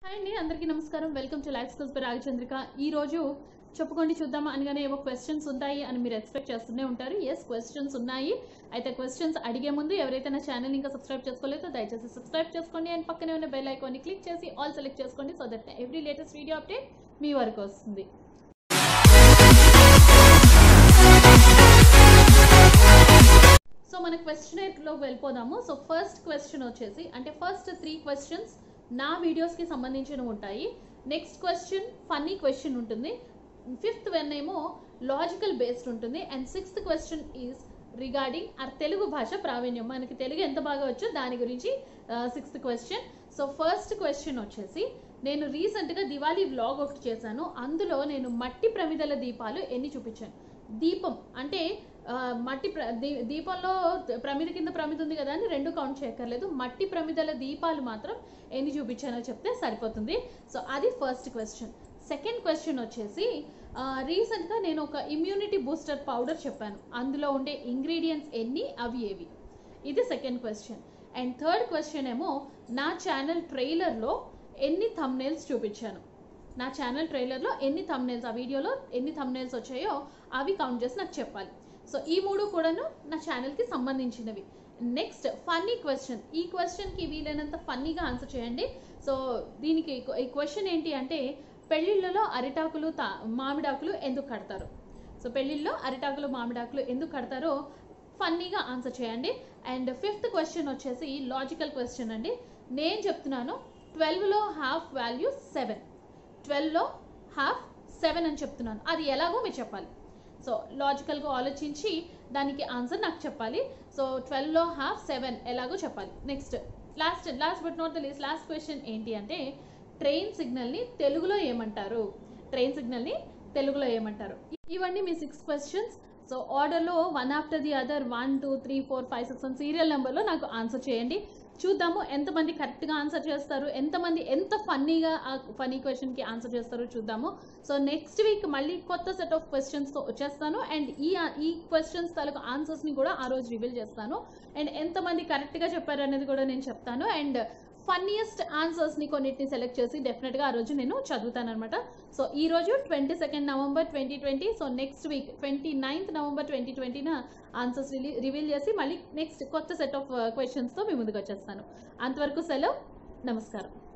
hi అండి అందరికీ నమస్కారం welcome to life skills by Ragachandrika ఈ రోజు చెప్పుకోండి చూద్దామా అనగానే ఏవో క్వశ్చన్స్ ఉంటాయి అని మీరు ఎక్స్పెక్ట్ చేస్తూనే ఉంటారు ఎస్ క్వశ్చన్స్ ఉన్నాయి అయితే క్వశ్చన్స్ అడిగే ముందు ఎవరైతే నా ఛానల్ ఇంకా సబ్స్క్రైబ్ చేసుకోలేదో దయచేసి సబ్స్క్రైబ్ చేసుకోండి అండ్ పక్కనే ఉన్న బెల్ ఐకాన్ని క్లిక్ చేసి ఆల్ సెలెక్ట్ చేసుకోండి so that every latest video update మీ వరకు వస్తుంది సో మన క్వశ్చన్ వెళ్ళిపోదాము సో ఫస్ట్ క్వశ్చన్ వచ్చేసి అంటే ఫస్ట్ త్రీ క్వశ్చన్స్ నా వీడియోస్కి సంబంధించినవి ఉంటాయి నెక్స్ట్ క్వశ్చన్ ఫన్నీ క్వశ్చన్ ఉంటుంది ఫిఫ్త్ వన్ ఏమో లాజికల్ బేస్డ్ ఉంటుంది and sixth question is regarding our Telugu భాష ప్రావీణ్యం మనకి తెలుగు ఎంత బాగా వచ్చో దాని గురించి sixth question so first question వచ్చేసి నేను రీసెంట్గా దివాళీ వ్లాగ్ ఒకటి చేశాను అందులో నేను మట్టి ప్రమిదల దీపాలు ఎన్ని చూపించాను దీపం అంటే ఆ, మట్టి ప్ర దీ- దీపంలో ప్రమిద కింద ప్రమిద ఉంది కదా అని రెండు కౌంట్ చేయక్కర్లేదు మట్టి ప్రమిదల దీపాలు మాత్రం ఎన్ని చూపించానో చెప్తే సరిపోతుంది సో అది ఫస్ట్ క్వశ్చన్ సెకండ్ క్వశ్చన్ వచ్చేసి ఆ, రీసెంట్గా నేను ఒక ఇమ్యూనిటీ బూస్టర్ పౌడర్ చెప్పాను అందులో ఉండే ఇంగ్రీడియంట్స్ ఎన్ని అవి ఏవి ఇది second question and third question ఏమో నా ఛానల్ ట్రైలర్లో ఎన్ని థంబ్నైల్స్ చూపించాను నా ఛానల్ ట్రైలర్లో ఎన్ని థంబ్నైల్స్ ఆ వీడియోలో ఎన్ని థంబ్నైల్స్ వచ్చాయో అవి కౌంట్ చేసి నాకు చెప్పాలి సో ఈ మూడు కూడాను నా ఛానల్కి సంబంధించినవి నెక్స్ట్ ఫన్నీ క్వశ్చన్ ఈ క్వశ్చన్కి వీలైనంత ఫన్నీగా ఆన్సర్ చేయండి సో దీనికి ఈ క్వశ్చన్ ఏంటి అంటే పెళ్ళిళ్ళలో అరిటాకులు తా మామిడాకులు ఎందుకు కడతారు సో పెళ్ళిళ్ళలో అరిటాకులు మామిడాకులు ఎందుకు కడతారో ఫన్నీగా ఆన్సర్ చేయండి అండ్ ఫిఫ్త్ క్వశ్చన్ వచ్చేసి లాజికల్ క్వశ్చన్ అండి నేను చెప్తున్నాను ట్వెల్వ్లో హాఫ్ వాల్యూ సెవెన్ ట్వెల్వ్లో హాఫ్ సెవెన్ అని చెప్తున్నాను అది ఎలాగో మీరు చెప్పాలి సో లాజికల్గా ఆలోచించి దానికి ఆన్సర్ నాకు చెప్పాలి సో ట్వెల్వ్లో హాఫ్ సెవెన్ ఎలాగో చెప్పాలి next last last but not the least last question ఏంటి అంటే ట్రైన్ సిగ్నల్ని తెలుగులో ఏమంటారు ట్రైన్ సిగ్నల్ని తెలుగులో ఏమంటారు ఇవన్నీ మీ సిక్స్ క్వశ్చన్స్ సో ఆర్డర్లో one after the other one two three four five six one serial నెంబర్లో నాకు ఆన్సర్ చేయండి చూద్దాము ఎంతమంది కరెక్ట్గా ఆన్సర్ చేస్తారు ఎంతమంది ఎంత ఫన్నీగా ఆ ఫన్నీ క్వశ్చన్కి ఆన్సర్ చేస్తారో చూద్దాము సో నెక్స్ట్ వీక్ మళ్ళీ కొత్త సెట్ ఆఫ్ క్వశ్చన్స్తో వచ్చేస్తాను అండ్ ఈ ఈ క్వశ్చన్స్ తాలూకు ఆన్సర్స్ని కూడా ఆ రోజు రివీల్ చేస్తాను అండ్ ఎంతమంది కరెక్ట్గా చెప్పారు అనేది కూడా నేను చెప్తాను అండ్ ఫన్నీయెస్ట్ ఆన్సర్స్ని కొన్నిటిని సెలెక్ట్ చేసి డెఫినెట్గా ఆ రోజు నేను చదువుతాను అనమాట సో ఈ రోజు twenty second November twenty twenty so next week twenty ninth November twenty ట్వంటీన ఆన్సర్స్ రివీల్ చేసి మళ్ళీ నెక్స్ట్ కొత్త సెట్ ఆఫ్ క్వశ్చన్స్తో మీ ముందుకు వచ్చేస్తాను అంతవరకు సెలవు నమస్కారం